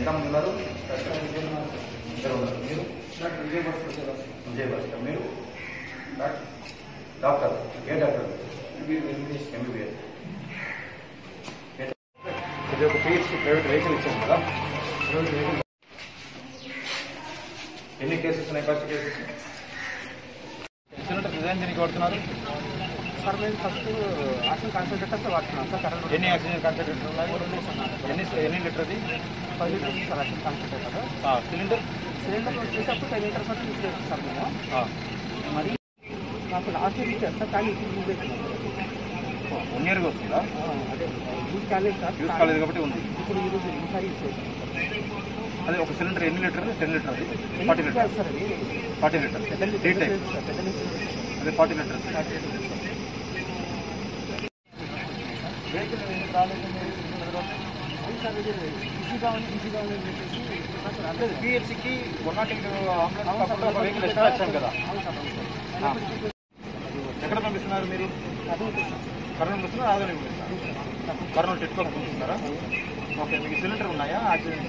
ఎంతమంది ఉన్నారు ఇద్దరు ఉన్నారు మీరు విజయభాస్కర్ మీరు డాక్టర్ డాక్టర్ ఏ డాక్టర్ ఎంబీబీఎస్ ఇది ఒక పిహెచ్సి ప్రైవేట్ వెహికల్ ఇచ్చాను కదా ఎన్ని కేసెస్ ఉన్నాయి ఫస్ట్ కేసెస్ ఇచ్చినట్టు డిజైన్ దీనికి వాడుతున్నారు సార్ మేము ఫస్ట్ ఆక్సిజన్ కాన్సన్ట్రేటర్స్ వాడుతున్నాం సార్ కరెంట్ ఎన్ని ఆక్సిజన్ కాన్సన్ట్రేటర్ ఉన్నాయి ఎన్ని ఎన్ని లీటర్ అది five litres sir oxygen concentrator cylinder cylinder వచ్చేసి అప్పుడు టెన్ లీటర్స్ వరకు యూజ్ చేస్తాం సార్ మేము మరి నాకు లాస్ట్ ఇయర్ ఇచ్చారు సార్ కానీ ఇప్పుడు యూజ్ అవుతున్నాం వన్ ఇయర్గా వస్తుందా అదే యూజ్ కాలేదు సార్ యూస్ కాలేదు కాబట్టి ఉంది ఇప్పుడు యూజ్ ఈసారి యూజ్ చేస్తాం అదే ఒక సిలిండర్ ఎన్ని లీటర్ టెన్ లీటర్ అది ఫార్టీ లీటర్ సార్ అది ఫార్టీ లీటర్ పెద్ద త్రీ టైప్ సార్ పెద్ద లీటర్ అదే ఫార్టీ లీటర్స్ ఈజీగా ఉంది ఈజీగా ఉంది అని చెప్పేసి సార్ అంటే పిహెచ్సికి వన్ నాట్ ఎయిట్ అంబులెన్స్ కాకుండా ఒక వెహికల్ ఎక్స్ట్రా వచ్చాం కదా అవును సార్ అవును సార్ ఎక్కడ పంపిస్తున్నారు మీరు అదే సార్ కర్నూలు పంపిస్తున్నారు ఆదోని పంపిస్తున్నారు కర్నూలు టిట్కో పంపిస్తున్నారా ఓకే మీకు సిలిండర్ ఉన్నాయా ఆక్సిజన్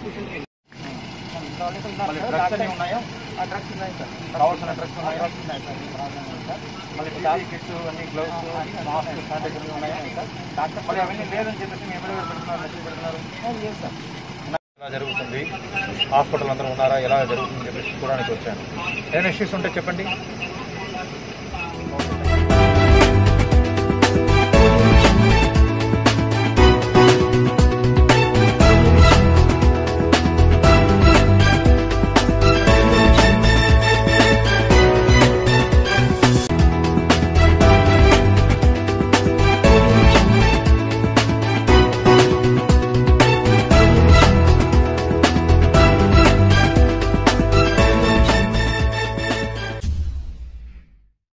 మళ్ళీ డ్రగ్స్ అన్నీ ఉన్నాయా ఆ డ్రగ్స్ ఉన్నాయి సార్ కావాల్సిన డ్రగ్స్ ఉన్నాయా డ్రగ్స్ ఉన్నాయి సార్ ప్రాబ్లం ఉంది సార్ మళ్ళీ ఇప్పుడు కిట్స్ అన్ని గ్లౌస్ మాస్క్ శానిటైజర్ ఉన్నాయా డాక్టర్ మరి అవన్నీ లేదని చెప్పేసి మీ ఎమ్మెల్యే గారు పెడుతున్నారు మెసేజ్ పెడుతున్నారు లేదు సార్ ఎలా జరుగుతుంది హాస్పిటల్ అందరూ ఉన్నారా ఎలా జరుగుతుందని చెప్పేసి చూడడానికి వచ్చాను ఏమైనా ఇష్యూస్ ఉంటే చెప్పండి